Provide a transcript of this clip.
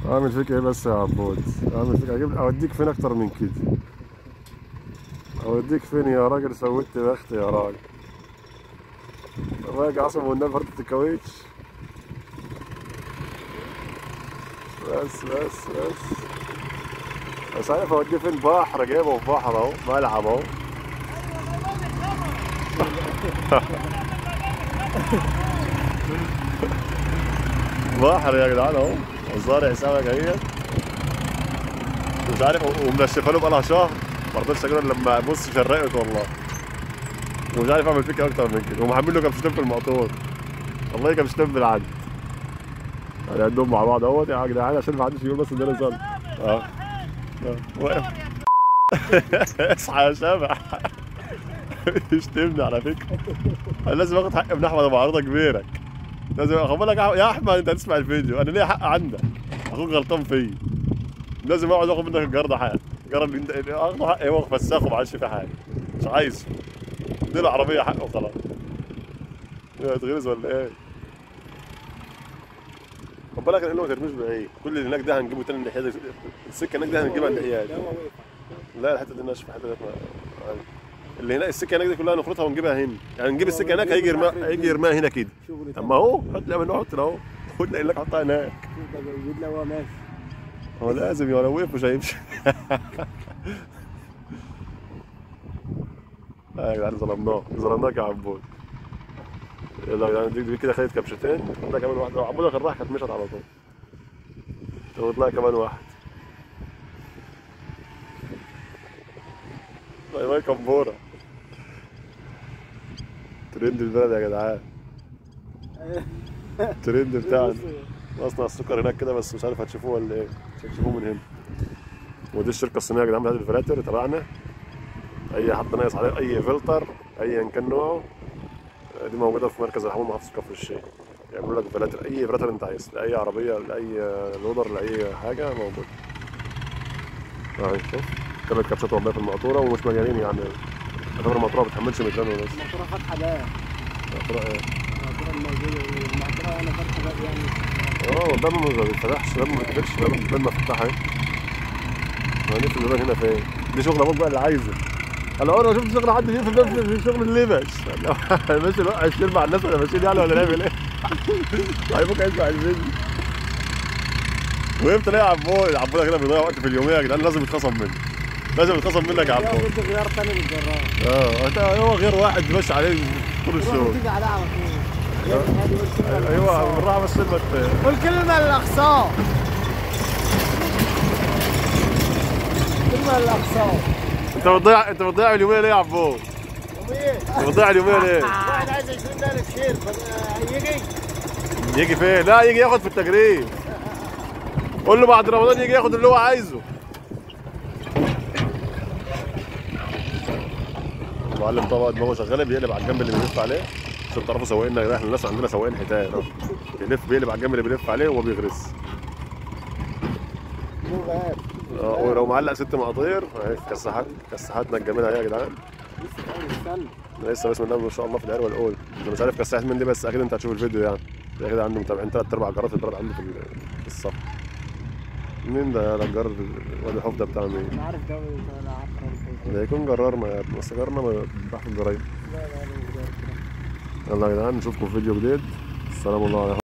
اعمل فيك ايه بس يا عبود اعمل فيك اجيب اوديك فين اكتر من كده اوديك فين يا راجل سويت بخت يا راجل راجع عصم والنبي فرطة الكاوتش بس بس بس بس عارف اوديه فين بحر جايبه في بحر اهو ملعب اهو بحر يا جدعان اهو وزارع سمك اهي مش عارف ومنشفها له بقالها شهر ما رضيتش اجيبها إلا لما بص شرقت والله ومش عارف اعمل فيك اكتر من كده ومحمل له كبشتين في المقطور والله كبشتين بالعد يعني عندهم مع بعض اهوت يا جدعان عشان ما حدش يقول بس ان انا صلي اه آه. واقف اصحى يا شبح يشتمني على فكره انا لازم اخد حق ابن احمد ابو عرضه كبيرك لازم اخد بالك يا احمد انت هتسمع الفيديو انا ليا حق عندك اخوك غلطان فيا لازم اقعد اخد منك الجرد حق الجرد اللي انت اخده حقي هو فساخه ما عادش في حاجه مش عايزه دي العربيه حقه وخلاص ايه هتغرز ولا ايه؟ خد بالك انه ما ترميش بعيد كل اللي هناك ده هنجيبه تاني الناحيه دي السكه هناك دي هنجيبها الناحيه دي لا الحته دي ناشفه الحته دي ما- اللي هناك السكه هناك دي كلها نخرطها ونجيبها هنا يعني نجيب السكه هناك هيجي يرميها هيجي يرميها هنا كده شغل طب ما هو حط لها من حط اهو خد لك لك حطها هناك ده جيد له هو ماشي هو لازم يا لو وقف مش هيمشي لا يا جدعان ظلمناك ظلمناك يا عبود يلا يا جدعان دي, دي كده خدت كبشتين خد كمان واحده عبودك كان راح كانت مشت على طول تاخد لها كمان واحد باي باي كمبوره ترند البلد يا جدعان الترند بتاعنا مصنع السكر هناك كده بس مش عارف هتشوفوه ولا ايه مش هتشوفوه من هنا ودي الشركه الصينيه يا جدعان بتاعت الفلاتر تبعنا اي حد ناقص عليه اي فلتر ايا كان نوعه دي موجوده في مركز الحمام محافظه كفر الشيخ يعملوا لك فلاتر اي فلاتر انت عايز لاي عربيه لاي لودر لاي حاجه موجود اهي شوف ثلاث كبشات والله في المقطوره ومش مليانين يعني يعتبر المقطوره ما بتحملش ميزان ونص المقطورة فاتحة باب المقطوره ايه المقطورة الموجودة المقطورة أنا فاتحة باب يعني اه الباب ما بيتفتحش الباب ما بيتفتحش الباب الباب مفتوح اهي هنقفل الباب هنا فين؟ دي شغل ابوك بقى اللي عايزه انا عمري ما شفت شغل حد يقفل الباب في شغل اللبش ماشي الوقع الشير مع الناس ولا ماشيين يعني ولا نعمل ايه؟ هيبوك هيسمع الفيديو وقفت ليه يا عبود عبود كده بيضيع وقت في اليوميه يا جدعان لازم يتخصم منه لازم يتخصم منك يا يا عبود كنت غيار تاني بالجرار اه انت هو غير واحد ماشي عليه طول الشغل تيجي على على طول يا ابني هادي قول كلمة ايوه للأقصى. بالراحه بس ما ت- قول كلمة للأقصى كلمة للأقصى انت بتضيع انت بتضيع اليوميه ليه يا عبود؟ وإيه؟ انت بتضيع اليوميه ليه؟ واحد عايز 20 دقيقة خير يجي يجي فين؟ لا يجي ياخد في التجريب قول له بعد رمضان يجي ياخد اللي هو عايزه المعلم طبعا دماغه شغاله بيقلب على الجنب اللي بيلف عليه عشان تعرفوا سواقين يا جدعان احنا الناس عندنا سواقين حيتان اهو. بيلف بيقلب على الجنب اللي بيلف عليه وهو بيغرس مو غاب اه ولو معلق ست مقاطير اهي كساحات كساحاتنا الجميله اهي يا جدعان لسه أول استنى لسه بسم الله ما شاء الله في العروه الاولى انا مش عارف كساحات من دي بس اكيد انت هتشوف الفيديو يعني ده كده عنده متابعين ثلاث ارباع جرات البلد عنده في ال- في الصف مين ده يا الجار وادي الحوف ده بتاع مين؟ أنا عارف ده ولا عارف خالص. ده يكون جرارنا يا ابني بس جرارنا ما بيفتح في الجرايد لا لا لا لا يلا يا جدعان نشوفكم في فيديو جديد السلام عليكم